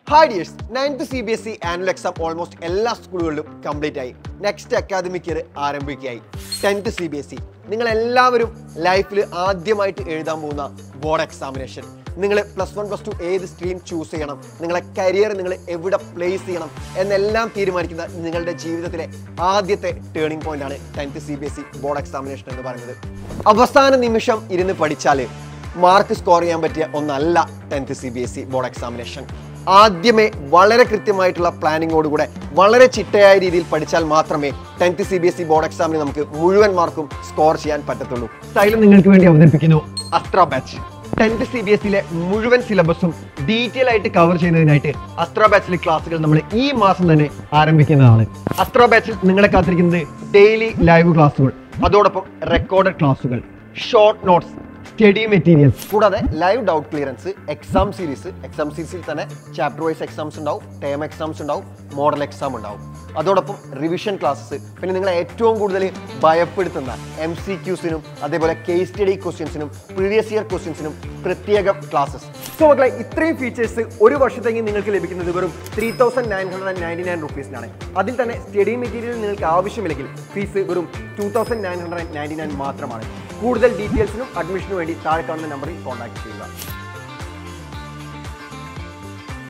hi dears ninth C B S E annual exam almost എല്ലാ സ്കൂളുകളിലും complete ആയി next academic year ആരംഭിക്കുകയായി tenth C B S E നിങ്ങൾ എല്ലാവരും ലൈഫിൽ ആദ്യമായിട്ട് എഴുതാൻ പോകുന്ന ബോർഡ് എക്സാമിനേഷൻ നിങ്ങൾ പ്ലസ് വൺ പ്ലസ് ടു ഏത് സ്ട്രീം ചൂസ് ചെയ്യണം നിങ്ങളെ കരിയർ നിങ്ങൾ എവിടെ പ്ലേസ് ചെയ്യണം എന്നെല്ലാം തീരുമാനിക്കുന്ന നിങ്ങളുടെ ജീവിതത്തിലെ ആദ്യത്തെ ടേണിംഗ് പോയിന്റ് ആണ് tenth C B S E board examination എന്ന് പറയുന്നത് അവസാന നിമിഷം ഇരുന്ന് പഠിച്ചാൽ മാർക്ക് സ്കോർ ചെയ്യാൻ പറ്റിയ ഒന്നല്ല tenth C B S E board examination ആദ്യമേ വളരെ കൃത്യമായിട്ടുള്ള പ്ലാനിങ്ങോടുകൂടെ വളരെ ചിട്ടയായ രീതിയിൽ പഠിച്ചാൽ മാത്രമേ tenth C B S E board എക്സാമിന് നമുക്ക് മുഴുവൻ മാർക്കും സ്കോർ ചെയ്യാൻ പറ്റത്തുള്ളൂ സ്റ്റൈലും നിങ്ങൾക്ക് വേണ്ടി അവതരിപ്പിക്കുന്നു Astra batch tenth C B S സിയിലെ മുഴുവൻ സിലബസും ഡീറ്റെയിൽ ആയിട്ട് കവർ ചെയ്യുന്നതിനായിട്ട് അസ്ത്ര ബാച്ചിലെ ക്ലാസ്സുകൾ നമ്മൾ ഈ മാസം തന്നെ ആരംഭിക്കുന്നതാണ് അസ്ത്ര ബാച്ചിൽ നിങ്ങളെ കാത്തിരിക്കുന്നത് ഡെയിലി ലൈവ് ക്ലാസ്സുകൾ അതോടൊപ്പം റെക്കോർഡഡ് ക്ലാസ്സുകൾ ഷോർട്ട് നോട്ട്സ് സ്റ്റഡി മെറ്റീരിയൽസ് കൂടാതെ live doubt clearance exam series exam സീരീസിൽ തന്നെ ചാപ്റ്റർ വൈസ് എക്സാംസ് ഉണ്ടാവും ടേം എക്സാംസ് ഉണ്ടാവും മോഡൽ എക്സാം ഉണ്ടാവും അതോടൊപ്പം റിവിഷൻ ക്ലാസ്സസ് പിന്നെ നിങ്ങളെ ഏറ്റവും കൂടുതൽ ഭയപ്പെടുത്തുന്ന എം സി ക്യൂസിനും അതേപോലെ കേസ് സ്റ്റഡി ക്വസ്റ്റ്യൻസിനും പ്രീവിയസ് ഇയർ ക്വസ്റ്റ്യൻസിനും പ്രത്യേക ക്ലാസ്സസ് സോ മക്കളെ ഇത്രയും ഫീച്ചേഴ്സ് ഒരു വർഷത്തേക്ക് നിങ്ങൾക്ക് ലഭിക്കുന്നത് വെറും three thousand nine hundred and ninety nine റുപ്പീസിനാണ് അതിൽ തന്നെ സ്റ്റഡി മെറ്റീരിയൽ നിങ്ങൾക്ക് ആവശ്യമില്ലെങ്കിൽ ഫീസ് വെറും two thousand nine hundred and ninety nine മാത്രമാണ് കൂടുതൽ ഡീറ്റെയിൽസിനും അഡ്മിഷനും വേണ്ടി താഴെ കാണുന്ന നമ്പറിൽ കോൺടാക്ട് ചെയ്യുക